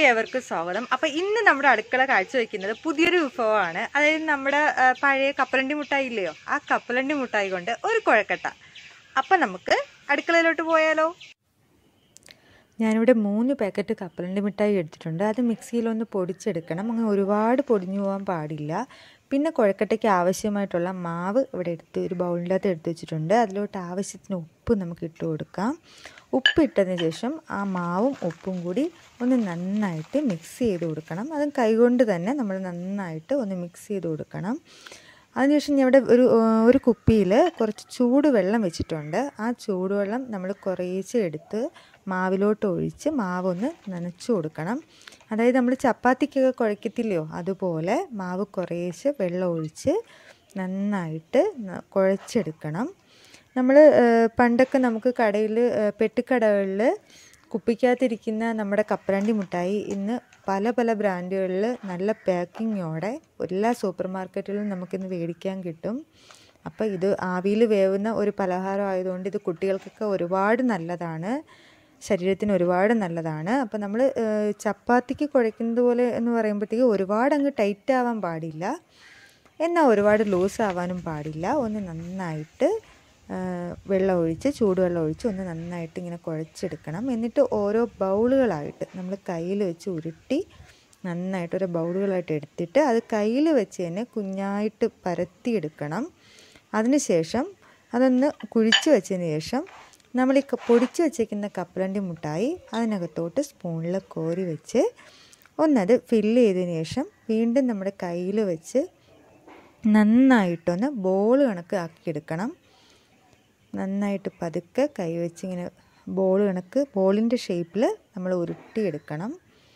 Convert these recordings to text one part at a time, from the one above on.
ഏവർക്കും സ്വാഗതം അപ്പോൾ ഇന്ന് നമ്മുടെ അടുക്കള കാഴ്ചവെക്കുന്നത് പുതിയൊരു വിഭവമാണ് അതായത് നമ്മുടെ ആ, പഴയ കപ്പലണ്ടി മുട്ടായി ഇല്ലയോ ആ കപ്പലണ്ടി മുട്ടായി കൊണ്ട് ഒരു കുഴക്കട്ട അപ്പം നമുക്ക് അടുക്കളയിലോട്ട് പോയാലോ ഞാനിവിടെ മൂന്ന് പാക്കറ്റ് കപ്പലണ്ടി മിഠായി എടുത്തിട്ടുണ്ട് അത് മിക്സിയിലൊന്ന് പൊടിച്ചെടുക്കണം അങ്ങനെ ഒരുപാട് പൊടിഞ്ഞു പോകാൻ പാടില്ല പിന്നെ കുഴക്കട്ടയ്ക്ക് ആവശ്യമായിട്ടുള്ള മാവ് ഇവിടെ എടുത്ത് ഒരു ബൗളിനകത്ത് എടുത്ത് വെച്ചിട്ടുണ്ട് അതിലോട്ട് ആവശ്യത്തിന് ഉപ്പ് നമുക്ക് ഇട്ട് കൊടുക്കാം ഉപ്പ് ഇട്ടതിന് ശേഷം ആ മാവും ഉപ്പും കൂടി ഒന്ന് നന്നായിട്ട് മിക്സ് ചെയ്ത് കൊടുക്കണം അതും കൈകൊണ്ട് തന്നെ നമ്മൾ നന്നായിട്ട് ഒന്ന് മിക്സ് ചെയ്ത് കൊടുക്കണം അതിനുശേഷം ഞാൻ ഇവിടെ ഒരു ആ, ഒരു കുപ്പിയിൽ കുറച്ച് ചൂടുവെള്ളം വെച്ചിട്ടുണ്ട് ആ ചൂടുവെള്ളം നമ്മൾ കുറേശ്ശെ എടുത്ത് മാവിലോട്ട് ഒഴിച്ച് മാവൊന്ന് നനച്ചു കൊടുക്കണം അതായത് നമ്മൾ ചപ്പാത്തിക്കൊക്കെ കുഴക്കത്തില്ലയോ അതുപോലെ മാവ് കുറേശ്ശെ വെള്ളം ഒഴിച്ച് നന്നായിട്ട് ന- കുഴച്ചെടുക്കണം നമ്മൾ പണ്ടൊക്കെ നമുക്ക് കടയിൽ പെട്ടിക്കടകളിൽ കുപ്പിക്കകത്തിരിക്കുന്ന നമ്മുടെ കപ്പലണ്ടി മിഠായി ഇന്ന് പല പല ബ്രാൻഡുകളിൽ നല്ല പാക്കിങ്ങോടെ എല്ലാ സൂപ്പർ മാർക്കറ്റിലും നമുക്കിന്ന് മേടിക്കാൻ കിട്ടും അപ്പോൾ ഇത് ആവിയിൽ വേവുന്ന ഒരു പലഹാരം ആയതുകൊണ്ട് ഇത് കുട്ടികൾക്കൊക്കെ ഒരുപാട് നല്ലതാണ് ശരീരത്തിന് ഒരുപാട് നല്ലതാണ് അപ്പോൾ നമ്മൾ ചപ്പാത്തിക്ക് കുഴക്കുന്നത് പോലെ എന്ന് പറയുമ്പോഴത്തേക്ക് ഒരുപാട് അങ്ങ് ടൈറ്റ് ആവാൻ പാടില്ല എന്നാൽ ഒരുപാട് ലൂസ് ആവാനും പാടില്ല ഒന്ന് നന്നായിട്ട് ആ, വെള്ളം ഒഴിച്ച് ചൂടുവെള്ളം ഒഴിച്ച് ഒന്ന് നന്നായിട്ട് ഇങ്ങനെ കുഴച്ചെടുക്കണം എന്നിട്ട് ഓരോ ബൗളുകളായിട്ട് നമ്മൾ കയ്യിൽ വെച്ച് ഉരുട്ടി നന്നായിട്ട് ഓരോ ബൗളുകളായിട്ട് എടുത്തിട്ട് അത് കയ്യിൽ വെച്ച് തന്നെ കുഞ്ഞായിട്ട് പരത്തിയെടുക്കണം അതിനുശേഷം അതൊന്ന് കുഴിച്ച് വെച്ചതിന് ശേഷം നമ്മൾ ഈ ക- പൊടിച്ച് വെച്ചേക്കുന്ന കപ്പലണ്ടി മുട്ടായി അതിനകത്തോട്ട് സ്പൂണിൽ കോരി വെച്ച് ഒന്നത് ഫില്ല് ചെയ്തതിന് ശേഷം വീണ്ടും നമ്മുടെ കയ്യിൽ വെച്ച് നന്നായിട്ടൊന്ന് ബോൾ കണക്ക് ആക്കിയെടുക്കണം നന്നായിട്ട് പതുക്കെ കൈ വെച്ച് ഇങ്ങനെ ബോൾ കണക്ക് ബോളിൻ്റെ ഷേപ്പിൽ നമ്മൾ ഉരുട്ടിയെടുക്കണം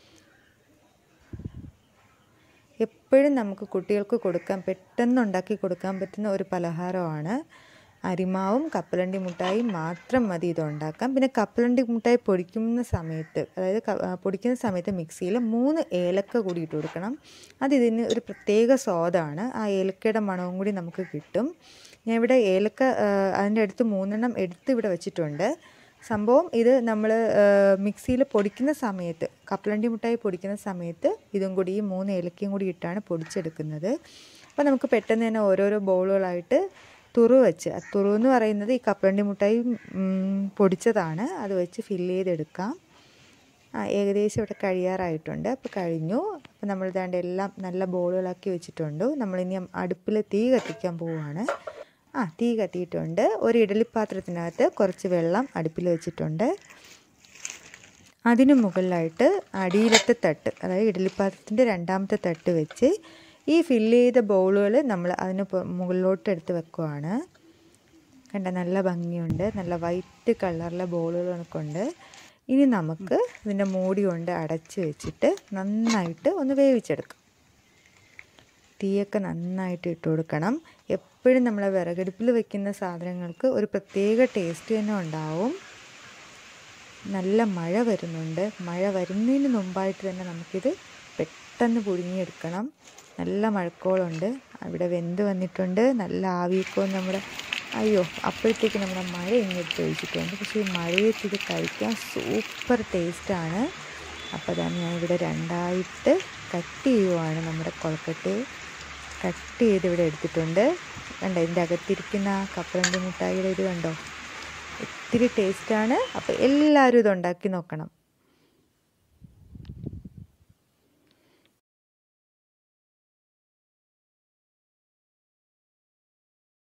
എപ്പോഴും നമുക്ക് കുട്ടികൾക്ക് കൊടുക്കാൻ പെട്ടെന്ന് ഉണ്ടാക്കി കൊടുക്കാൻ പറ്റുന്ന ഒരു പലഹാരമാണ് അരിമാവും കപ്പലണ്ടി മുട്ടായും മാത്രം മതി ഇത് ഉണ്ടാക്കാം പിന്നെ കപ്പലണ്ടി മുട്ടായി പൊടിക്കുന്ന സമയത്ത് അതായത് ക- ആ, പൊടിക്കുന്ന സമയത്ത് മിക്സിയിൽ മൂന്ന് ഏലക്ക കൂടി ഇട്ട് കൊടുക്കണം അത് ഇതിന് ഒരു പ്രത്യേക സ്വാദാണ് ആ ഏലക്കയുടെ മണവും കൂടി നമുക്ക് കിട്ടും ഞാൻ ഇവിടെ ഏലക്ക ആ, അതിൻ്റെ അടുത്ത് മൂന്നെണ്ണം എടുത്ത് ഇവിടെ വെച്ചിട്ടുണ്ട് സംഭവം ഇത് നമ്മൾ മിക്സിയിൽ പൊടിക്കുന്ന സമയത്ത് കപ്പലണ്ടി മുട്ടായി പൊടിക്കുന്ന സമയത്ത് ഇതും കൂടി ഈ മൂന്ന് ഏലക്കയും കൂടി ഇട്ടാണ് പൊടിച്ചെടുക്കുന്നത് അപ്പോൾ നമുക്ക് പെട്ടെന്ന് തന്നെ ഓരോരോ ബൗളുകളായിട്ട് തുറു വെച്ച് ആ തുറു എന്ന് പറയുന്നത് ഈ കപ്പലണ്ടി മുട്ടായി ഉം, പൊടിച്ചതാണ് അത് വെച്ച് ഫില്ല് ചെയ്തെടുക്കാം ആ ഏകദേശം ഇവിടെ കഴിയാറായിട്ടുണ്ട് അപ്പോൾ കഴിഞ്ഞു അപ്പോൾ നമ്മൾ ഇതാണ്ട് എല്ലാം നല്ല ബോളുകളാക്കി വെച്ചിട്ടുണ്ട് നമ്മളിനി അടുപ്പിൽ തീ കത്തിക്കാൻ പോവുകയാണ് ആ തീ കത്തിയിട്ടുണ്ട് ഒരു ഇഡലിപ്പാത്രത്തിനകത്ത് കുറച്ച് വെള്ളം അടുപ്പിൽ വെച്ചിട്ടുണ്ട് അതിന് മുകളിലായിട്ട് അടിയിലത്തെ തട്ട് അതായത് ഇഡലിപ്പാത്രത്തിൻ്റെ രണ്ടാമത്തെ തട്ട് വെച്ച് ഈ ഫില്ല് ചെയ്ത ബൗളുകൾ നമ്മൾ അതിന് പൊ- മുകളിലോട്ട് എടുത്ത് വെക്കുവാണ് കണ്ട നല്ല ഭംഗിയുണ്ട് നല്ല വൈറ്റ് കളറിലെ ബോളുകളൊക്കെ ഉണ്ട് ഇനി നമുക്ക് ഇതിൻ്റെ മൂടി കൊണ്ട് അടച്ച് വെച്ചിട്ട് നന്നായിട്ട് ഒന്ന് വേവിച്ചെടുക്കാം തീയൊക്കെ നന്നായിട്ട് ഇട്ട് കൊടുക്കണം എപ്പോഴും നമ്മൾ വിറകടുപ്പിൽ വെക്കുന്ന സാധനങ്ങൾക്ക് ഒരു പ്രത്യേക ടേസ്റ്റ് തന്നെ ഉണ്ടാവും നല്ല മഴ വരുന്നുണ്ട് മഴ വരുന്നതിന് മുമ്പായിട്ട് തന്നെ നമുക്കിത് പെട്ടെന്ന് പുഴുങ്ങിയെടുക്കണം നല്ല മഴക്കോളുണ്ട് അവിടെ വെന്ത് വന്നിട്ടുണ്ട് നല്ല ആവിയൊക്കെ നമ്മുടെ അയ്യോ അപ്പോഴത്തേക്ക് നമ്മുടെ മഴ ഇങ്ങോട്ട് ഒഴിച്ചിട്ടുണ്ട് പക്ഷേ ഈ മഴയത്ത് ഇത് കഴിക്കാൻ സൂപ്പർ ടേസ്റ്റാണ് അപ്പോൾ അതാണ് ഞാൻ ഇവിടെ രണ്ടായിട്ട് കട്ട് ചെയ്യുവാണ് നമ്മുടെ കൊഴക്കട്ട് കട്ട് ചെയ്ത് ഇവിടെ എടുത്തിട്ടുണ്ട് കണ്ടോ ഇതിൻ്റെ അകത്തിരിക്കുന്ന ആ കപ്പലണ്ടി മിഠായിയുടെ ഇത് കണ്ടോ ഒത്തിരി ടേസ്റ്റാണ് അപ്പോൾ എല്ലാവരും ഇത് ഉണ്ടാക്കി നോക്കണം